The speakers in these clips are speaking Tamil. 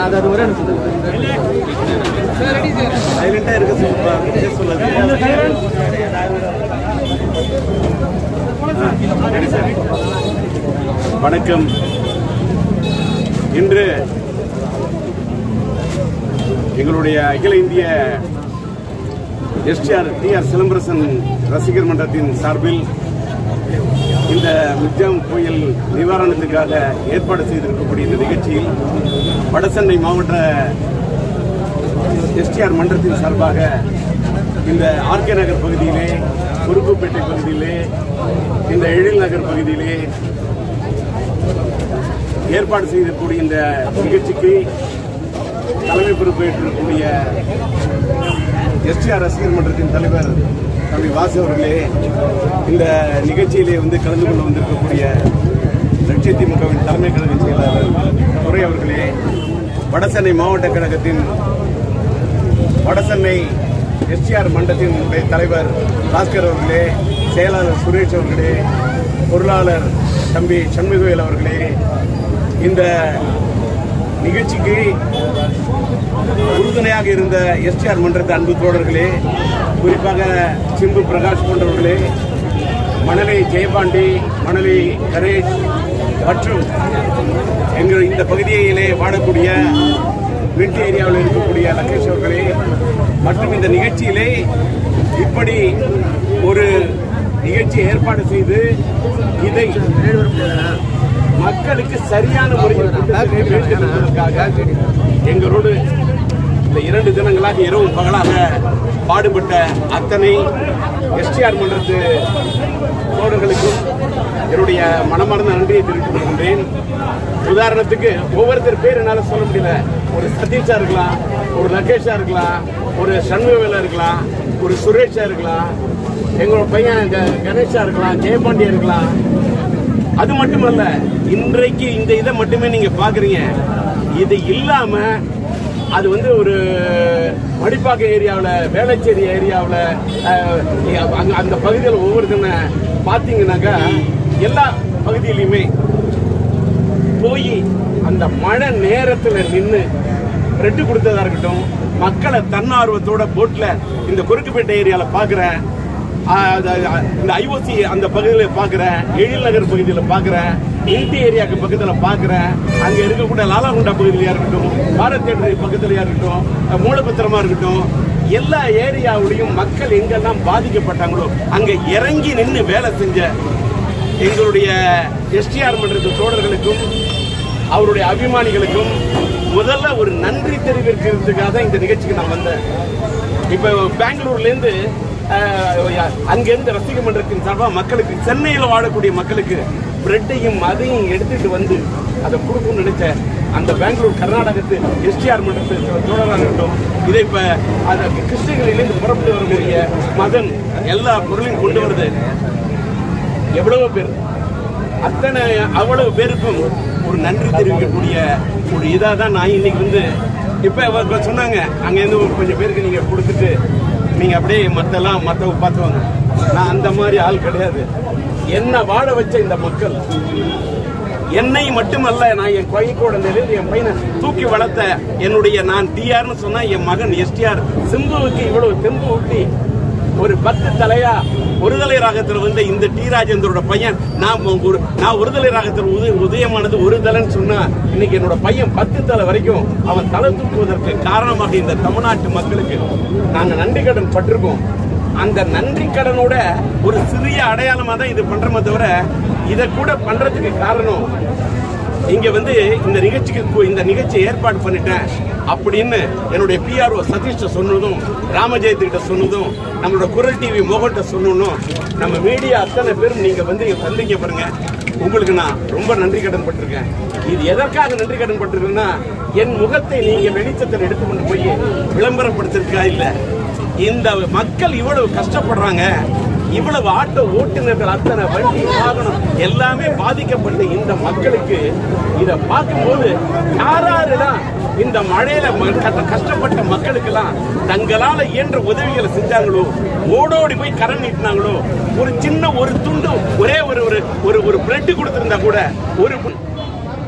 அது அது ஒரே நிமிஷம் சைலண்டா இருக்க சொல்லுங்க சொல்லாது வணக்கம் இன்று எங்களுடைய அகில இந்திய எஸ்டிஆர் டி ஆர் சிலம்பரசன் ரசிகர் மன்றத்தின் சார்பில் இந்த மிக்ஜாம் புயல் நிவாரணத்துக்காக ஏற்பாடு செய்திருக்கக்கூடிய இந்த நிகழ்ச்சியில் வடசென்னை மாவட்ட எஸ்டிஆர் மன்றத்தின் சார்பாக இந்த ஆர்கே நகர் பகுதியிலே குறுக்குப்பேட்டை பகுதியிலே இந்த எழில் நகர் பகுதியிலே ஏற்பாடு செய்திருக்கக்கூடிய இந்த நிகழ்ச்சிக்கு தலைமை பொறுப்பேற்றிருக்கக்கூடிய எஸ்டிஆர் ரசிகர் மன்றத்தின் தலைவர் தம்பி வாசு அவர்களே இந்த நிகழ்ச்சியிலே வந்து கலந்து கொண்டு வந்திருக்கக்கூடிய லட்சிய திமுகவின் தலைமை கழக செயலாளர் துரை அவர்களே வடசென்னை மாவட்ட கழகத்தின் வடசென்னை எஸ்டிஆர் மன்றத்தின் தலைவர் பாஸ்கர் அவர்களே செயலாளர் சுரேஷ் அவர்களே பொருளாளர் தம்பி சண்முகவேல் அவர்களே இந்த நிகழ்ச்சிக்கு உறுதுணையாக இருந்த எஸ்டிஆர் மன்றத்து அன்பு தோழர்களே குறிப்பாக சிம்பு பிரகாஷ் போன்றவர்களே மணலி ஜெயபாண்டி மணலி கணேஷ் மற்றும் எங்கள் இந்த பகுதியிலே வாழக்கூடிய மின்ட் ஏரியாவில் இருக்கக்கூடிய லகேஷ் அவர்களே மற்றும் இந்த நிகழ்ச்சியிலே இப்படி ஒரு நிகழ்ச்சி ஏற்பாடு செய்து இதை மக்களுக்கு சரியான முறையில் கொண்டு செல்ல வேண்டும் என்பதற்காக எங்களோடு இந்த இரண்டு தினங்களாக இரவும் பகலாக பாடுபட்ட அத்தனை எஸ்டிஆர் மன்றத்து தோழர்களுக்கும் என்னுடைய மனமார்ந்த நன்றியை தெரிவித்துக் கொள்கின்றேன் உதாரணத்துக்கு ஒவ்வொருத்தர் பேர் என்னால சொல்ல முடியல ஒரு சதீஷா இருக்கலாம் ஒரு லகேஷா இருக்கலாம் ஒரு சண்முகவேலா இருக்கலாம் ஒரு சுரேஷா இருக்கலாம் எங்களோட பையன் க- கணேஷா இருக்கலாம் ஜெயபாண்டியா இருக்கலாம் அது மட்டுமல்ல இன்றைக்கு இந்த இதை மட்டுமே நீங்க பாக்குறீங்க இது இல்லாம அது வந்து ஒரு மடிப்பாக்கம் ஏரியாவில் வேளச்சேரி ஏரியாவில் அந்த பகுதியில் ஒவ்வொருத்தனை பார்த்தீங்கன்னாக்கா எல்லா பகுதியிலையுமே போய் அந்த மழை நேரத்தில் நின்று பிரெட்டு கொடுத்ததா இருக்கட்டும் மக்களை தன்னார்வத்தோட போட்ல இந்த குறுக்குப்பேட்டை ஏரியால பாக்குறேன் இந்த ஐஓசி அந்த பகுதியில் பாக்குறேன் எழில் நகர் பகுதியில் பாக்குறேன் இன்டி ஏரியாக்கு பக்கத்துல பாக்குறேன் அங்க இருக்கக்கூடிய லாலாகுண்டா பகுதியிலயா இருக்கட்டும் பாரத் தேட்டர் பக்கத்துலயா இருக்கட்டும் மூலபத்திரமா இருக்கட்டும் எல்லா ஏரியாவிலையும் மக்கள் எங்கெல்லாம் பாதிக்கப்பட்டாங்களோ அங்க இறங்கி நின்று வேலை செஞ்ச எங்களுடைய எஸ்டிஆர் மன்றத்து தோழர்களுக்கும் அவருடைய அபிமானிகளுக்கும் முதல்ல ஒரு நன்றி தெரிவிக்கிறதுக்காக தான் இந்த நிகழ்ச்சிக்கு நான் வந்தேன் இப்போ பெங்களூர்ல இருந்து அஹ், அங்கிருந்து ரசிக மன்றத்தின் சார்பாக மக்களுக்கு சென்னையில் வாழக்கூடிய மக்களுக்கு பிரெட்டையும் அதையும் எடுத்துட்டு வந்து அதை கொடுக்கணும்னு நினைச்சேன் அந்த பெங்களூர் கர்நாடகத்து எஸ்டிஆர் மன்றத்து தோழராக இருக்கட்டும் இதை இப்ப அந்த கிருஷ்ணகிரியிலிருந்து புறப்பட்டு வரக்கூடிய மதன் எல்லா பொருளையும் கொண்டு வருது எவ்வளவு பேர் அத்தனை அவ்வளவு பேருக்கும் ஒரு நன்றி தெரிவிக்கக்கூடிய ஒரு இதாக தான் நான் இன்னைக்கு வந்து இப்போ அவங்க சொன்னாங்க அங்கேருந்து ஒரு கொஞ்சம் பேருக்கு நீங்கள் கொடுத்துட்டு நீங்கள் அப்படியே மற்றெல்லாம் மற்றவங்க பார்த்துவாங்க நான் அந்த மாதிரி ஆள் கிடையாது என்ன வாழ வச்ச இந்த மக்கள் என்னை மட்டுமல்ல நான் என் பையனோட நிலையில் என் பையனை தூக்கி வளர்த்த என்னுடைய நான் டிஆர்னு சொன்னா என் மகன் எஸ்டிஆர் சிம்புவுக்கு இவ்வளவு தெம்பு ஊட்டி ஒரு பத்து தலையா ஒருதலை ராகத்தில் வந்த இந்த டி ராஜேந்தரோட பையன் நான் ஒரு நான் ஒருதலை ராகத்தில் உதய உதயமானது ஒரு தலைன்னு சொன்னா இன்னைக்கு என்னோட பையன் பத்து தலை வரைக்கும் அவன் தலை தூக்குவதற்கு காரணமாக இந்த தமிழ்நாட்டு மக்களுக்கு நாங்க நன்றி கடன் பட்டிருக்கோம் அந்த நன்றி கடனோட ஒரு சிறிய அடையாளமா தான் இது பண்றோமே தவிர இதை கூட பண்றதுக்கு காரணம் இங்க வந்து இந்த நிகழ்ச்சிக்கு கு- இந்த நிகழ்ச்சியை ஏற்பாடு பண்ணிட்டேன் அப்படின்னு என்னுடைய பிஆர்ஓ சதீஷ்ட சொன்னதும் ராமஜெயத்துக்கிட்ட சொன்னதும் நம்மளோட குரல் டிவி மோகன்கிட்ட சொன்னதும் நம்ம மீடியா அத்தனை பேரும் நீங்க வந்து இங்க வந்தீங்க பாருங்க உங்களுக்கு நான் ரொம்ப நன்றி கடன் பட்டிருக்கேன் இது எதற்காக நன்றி கடன் பட்டிருக்கேன்னா என் முகத்தை நீங்க வெளிச்சத்தில் எடுத்துக்கொண்டு போய் விளம்பரப்படுத்திருக்கா இல்ல இந்த மக்கள் இவ்வளவு கஷ்டப்படுறாங்க இவ்வளவு ஆட்டோ ஓட்டுநர்கள் அத்தனை வண்டி வாகனம் எல்லாமே பாதிக்கப்பட்ட இந்த மக்களுக்கு இத பார்க்கும்போது யாரெல்லாம் இந்த மழையில ம- கஷ்ட- கஷ்டப்பட்ட மக்களுக்கெல்லாம் தங்களால இயன்ற உதவிகளை செஞ்சாங்களோ ஓடோடி போய் கரம் நீட்டினாங்களோ ஒரு சின்ன ஒரு துண்டு ஒரே ஒரு ஒரு ஒரு ஒரு பிரெட் கொடுத்திருந்தா கூட ஒரு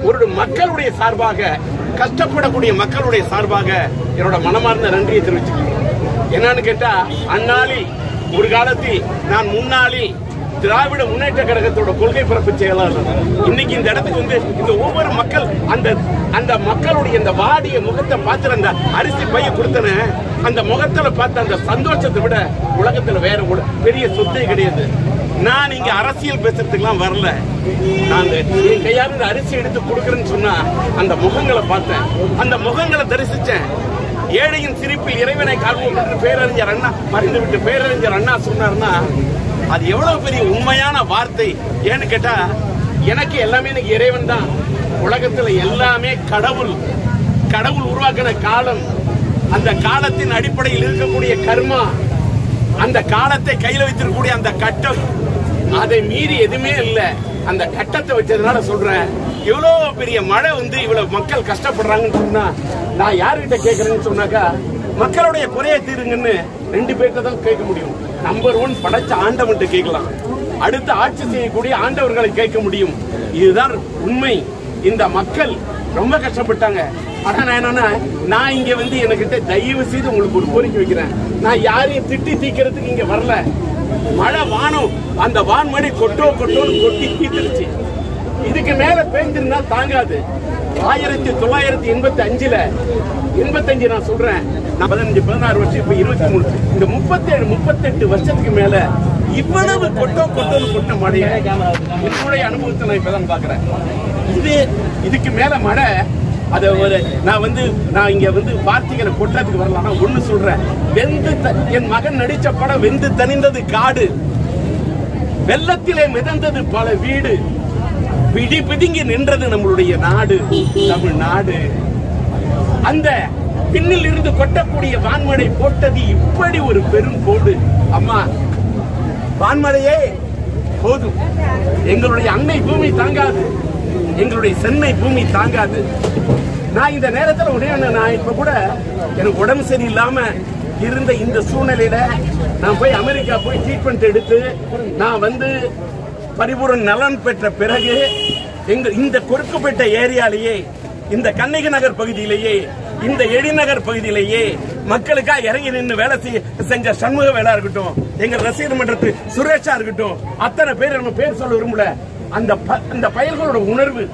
ஒரு மக்களுடைய சார்பாக கஷ்டப்படக்கூடிய மக்களுடைய சார்பாக என்னோட மனமார்ந்த நன்றியை தெரிவிச்சுக்கிறேன் என்னன்னு கேட்டா அந்நாளி ஒரு காலத்தில் நான் முன்னாளில் திராவிட முன்னேற்ற கழகத்தோட கொள்கை பரப்பு செயலாளர் இன்னைக்கு இந்த இடத்துக்கு வந்து இந்த ஒவ்வொரு மக்கள் அந்த அந்த மக்களுடைய இந்த வாடிய முகத்தை பார்த்து அந்த அரிசி பைய கொடுத்தன அந்த முகத்துல பார்த்த அந்த சந்தோஷத்தை விட உலகத்துல வேற ஒரு பெரிய சொத்தே கிடையாது நான் இங்க அரசியல் பேசுறதுக்குலாம் வரல நான் இந்த என் கையால இந்த அரிசி எடுத்து கொடுக்குறேன்னு சொன்னா அந்த முகங்களை பார்த்தேன் அந்த முகங்களை தரிசிச்சேன் ஏழையின் சிரிப்பில் இறைவனை காண்போம் என்று பேரறிஞர் அண்ணா மறைந்து விட்டு பேரறிஞர் அண்ணா சொன்னார்னா அது எவ்வளவு பெரிய உண்மையான வார்த்தை ஏன்னு கேட்டா எனக்கு எல்லாமே எனக்கு இறைவன் தான் உலகத்துல எல்லாமே கடவுள் கடவுள் உருவாக்கின காலம் அந்த காலத்தின் அடிப்படையில் இருக்கக்கூடிய கர்மா அந்த காலத்தை கையில வைத்திருக்கக்கூடிய அந்த கட்டம் அதை மீறி எதுவுமே இல்ல அந்த கட்டத்தை வச்சதுனால சொல்றேன் இவ்வளவு பெரிய மழை வந்து இவ்வளவு மக்கள் கஷ்டப்படுறாங்கன்னு சொன்னா நான் யாருகிட்ட கேட்கறேன்னு சொன்னாக்கா மக்களுடைய குறைய தீருங்கன்னு ரெண்டு பேர்கிட்ட தான் கேட்க முடியும் நம்பர் ஒன் படைச்ச ஆண்டவன்ட்டு கேட்கலாம் அடுத்து ஆட்சி செய்யக்கூடிய ஆண்டவர்களை கேட்க முடியும் இதுதான் உண்மை இந்த மக்கள் ரொம்ப கஷ்டப்பட்டாங்க ஆனா நான் என்னன்னா நான் இங்க வந்து எனக்கிட்ட தயவு செய்து உங்களுக்கு ஒரு கோரிக்கை வைக்கிறேன் நான் யாரையும் திட்டி தீக்கிறதுக்கு இங்க வரல மழை வானம் அந்த வான்மழை கொட்டோ கொட்டோன்னு கொட்டி தீத்துருச்சு இதுக்கு மேல பேஞ்சிருந்தா தாங்காது ஆயிரத்தி தொள்ளாயிரத்தி எண்பத்தி அஞ்சுல எண்பத்தஞ்சு நான் சொல்றேன் நான் பதினஞ்சு பதினாறு வருஷம் இப்ப இருபத்தி மூணு இந்த முப்பத்தேழு முப்பத்தெட்டு வருஷத்துக்கு மேல இவ்வளவு கொட்டோ கொட்டோன்னு கொட்ட மழையை என்னுடைய அனுபவத்தை நான் இப்பதான் பாக்குறேன் இது இதுக்கு மேல மழை அத ஒரு நான் வந்து நான் இங்க வந்து வார்த்தைகளை கொட்டுறதுக்கு வரலாம் ஆனா ஒண்ணு சொல்றேன் வெந்து த- என் மகன் நடிச்ச படம் வெந்து தணிந்தது காடு வெள்ளத்திலே மிதந்தது பல வீடு பிடி பிதுங்கி நின்றது நம்மளுடைய நாடு தமிழ்நாடு அந்த பின்னில் இருந்து கொட்டக்கூடிய வான்மழை போட்டது இப்படி ஒரு பெரும் கோடு அம்மா வான்மழையே போதும் எங்களுடைய அன்னை பூமி தாங்காது எங்களுடைய சென்னை பூமி தாங்காது நான் இந்த நேரத்துல ஒரே ஒண்ணு, நான் இப்ப கூட எனக்கு உடம்பு சரியில்லாம இருந்த இந்த சூழ்நிலையில நான் போய் அமெரிக்கா போய் ட்ரீட்மெண்ட் எடுத்து நான் வந்து பரிபூரண நலன் பெற்ற பிறகு எங்க இந்த கொடுக்கப்பட்ட ஏரியாலேயே இந்த கண்ணகி நகர் பகுதியிலேயே இந்த எழிநகர் பகுதியிலேயே மக்களுக்கா இறங்கி நின்று வேலை செய்ய செஞ்ச சண்முக வேலா இருக்கட்டும் எங்க ரசிகர் மன்றத்து சுரேஷா இருக்கட்டும் அத்தனை பேர் நம்ம பேர் சொல்ல விரும்பல அந்த ப- அந்த பயல்களோட உணர்வு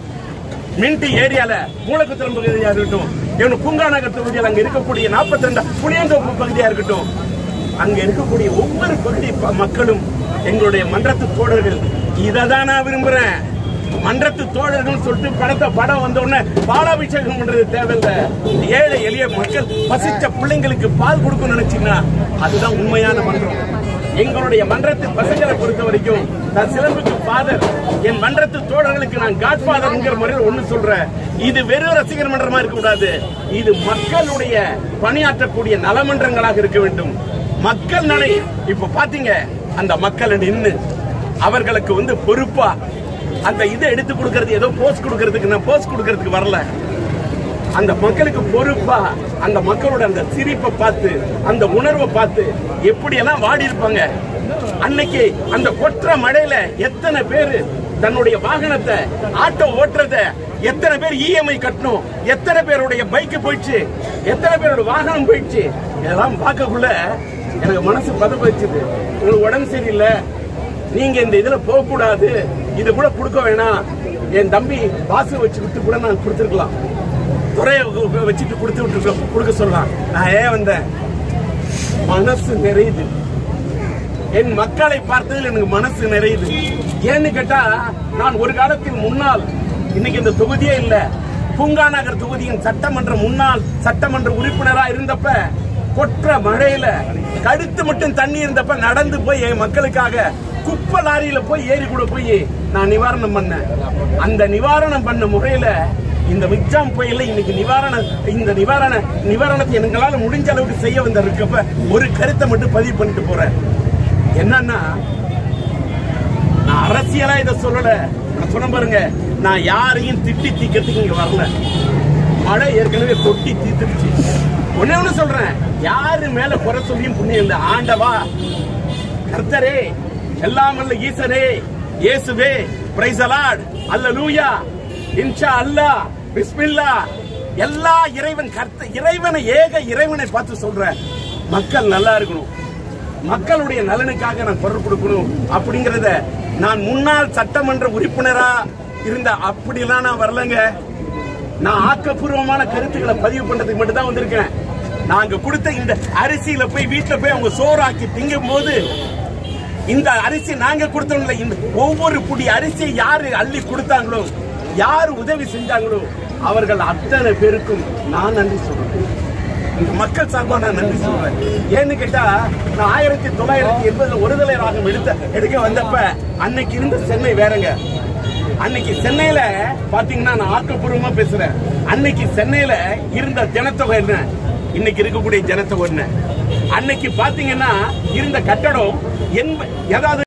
மின்டி ஏரியால மூலக்குத்தரம் பகுதியா இருக்கட்டும் இவனு பூங்கா நகர் தொகுதியில் அங்க இருக்கக்கூடிய 42 ரெண்டு புளியந்தோப்பு பகுதியா இருக்கட்டும் அங்க இருக்கக்கூடிய ஒவ்வொரு பகுதி ப- மக்களும் எங்களுடைய மன்றத்து தோழர்கள் இதை தான் நான் விரும்புறேன் மன்றத்து தோழர்கள் சொல்லிட்டு படத்தை படம் வந்த உடனே பாலாபிஷேகம் பண்றது தேவையில்லை ஏழை எளிய மக்கள் பசிச்ச பிள்ளைங்களுக்கு பால் கொடுக்கணும்னு நினைச்சீங்கன்னா அதுதான் உண்மையான மன்றம் எங்களுடைய மன்றத்து பசங்களை பொறுத்த வரைக்கும் நான் சிலம்புக்கு ஃபாதர் என் மன்றத்து தோழர்களுக்கு நான் காட் ஃபாதர்ங்கிற முறையில் ஒண்ணு சொல்றேன் இது வெறும் ரசிகர் மன்றமா இருக்க கூடாது இது மக்களுடைய பணியாற்றக்கூடிய நலமன்றங்களாக இருக்க வேண்டும் மக்கள் நடை இப்ப பாத்தீங்க அந்த மக்கள் நின்னு அவர்களுக்கு வந்து பொறுப்பா அந்த இதை எடுத்து கொடுக்கறது ஏதோ போஸ்ட் கொடுக்கறதுக்கு நான் போஸ்ட் கொடுக்கறதுக்கு வரல அந்த மக்களுக்கு பொறுப்பா அந்த மக்களோட அந்த சிரிப்பை பார்த்து அந்த உணர்வை பார்த்து எப்படியெல்லாம் வாடி இருப்பாங்க அன்னைக்கு அந்த கொற்ற மழையில எத்தனை பேரு தன்னுடைய வாகனத்தை ஆட்டோ ஓட்டுறத எத்தனை பேர் இஎம்ஐ கட்டணும் எத்தனை பேருடைய பைக் போயிடுச்சு எத்தனை பேரோட வாகனம் போயிடுச்சு இதெல்லாம் பார்க்கக்குள்ள எனக்கு மனசு பதப்பச்சுது உங்களுக்கு உடம்பு சரியில்லை நீங்க இந்த இதுல போக கூடாது இது கூட கொடுக்க வேணாம் என் தம்பி வாசு வச்சு விட்டு கூட நான் கொடுத்துருக்கலாம் துறையை வ- வச்சுட்டு கொடுத்து விட்டு கொடுக்க சொல்லலாம் நான் ஏன் வந்தேன் மனசு நிறையுது என் மக்களை பார்த்ததில் எனக்கு மனசு நிறையுது ஏன்னு கேட்டா நான் ஒரு காலத்தில் முன்னால் இன்னைக்கு இந்த தொகுதியே இல்ல பூங்கா நகர் தொகுதியின் சட்டமன்ற முன்னாள் சட்டமன்ற உறுப்பினரா இருந்தப்ப கொற்ற மழையில கழுத்து மட்டும் தண்ணி இருந்தப்ப நடந்து போய் என் மக்களுக்காக குப்பை லாரியில போய் ஏறி கூட போய் நான் நிவாரணம் பண்ணேன் அந்த நிவாரணம் பண்ண முறையில இந்த மிக்ஜாம் புயல்ல இன்னைக்கு நிவாரண இந்த நிவாரண நிவாரணத்தை எங்களால முடிஞ்ச அளவுக்கு செய்ய வந்த இருக்கப்ப ஒரு கருத்தை மட்டும் பதிவு பண்ணிட்டு போறேன் என்னன்னா நான் அரசியலா இதை சொல்லல நான் சொன்ன பாருங்க நான் யாரையும் திட்டி தீக்கிறதுக்கு இங்க வரல மழை ஏற்கனவே கொட்டி தீத்துருச்சு ஒண்ணே ஒண்ணு சொல்றேன் யாரு மேல குறை சொல்லியும் புண்ணியம் இல்லை ஆண்டவா கர்த்தரே எல்லாம் அல்ல ஈசரே இயேசுவே பிரைஸ் அலாட் அல்ல லூயா இன்ஷா அல்லாஹ் பிஸ்மில்லா எல்லா இறைவன் கர்த்த இறைவனை ஏக இறைவனை பார்த்து சொல்றேன் மக்கள் நல்லா இருக்கணும் மக்களுடைய நலனுக்காக நான் குரல் கொடுக்கணும் அப்படிங்கறத நான் முன்னாள் சட்டமன்ற உறுப்பினரா இருந்த அப்படிலாம் நான் வரலங்க நான் ஆக்கப்பூர்வமான கருத்துக்களை பதிவு பண்றதுக்கு மட்டும் தான் வந்திருக்கேன் நாங்க கொடுத்த இந்த அரிசியில போய் வீட்டுல போய் அவங்க சோறாக்கி திங்கும் போது இந்த அரிசி நாங்க கொடுத்தோம்ல இந்த ஒவ்வொரு புடி அரிசியை யாரு அள்ளி கொடுத்தாங்களோ யாரு உதவி செஞ்சாங்களோ அவர்கள் அத்தனை பேருக்கும் நான் நன்றி சொல்றேன் இந்த மக்கள் சார்பா நான் நன்றி சொல்றேன் ஏன்னு கேட்டா நான் ஆயிரத்தி தொள்ளாயிரத்தி எண்பதுல ஒருதலை ராகம் எடுத்த எடுக்க வந்தப்ப அன்னைக்கு இருந்த சென்னை வேறங்க அன்னைக்கு சென்னையில பாத்தீங்கன்னா நான் ஆக்கப்பூர்வமா பேசுறேன் அன்னைக்கு சென்னையில இருந்த ஜனத்தொகை என்ன இன்னைக்கு இருக்கக்கூடிய ஜனத்தொகை என்ன அன்னைக்கு பாத்தீங்கன்னா இருந்த கட்டடம் எண்ப- ஏதாவது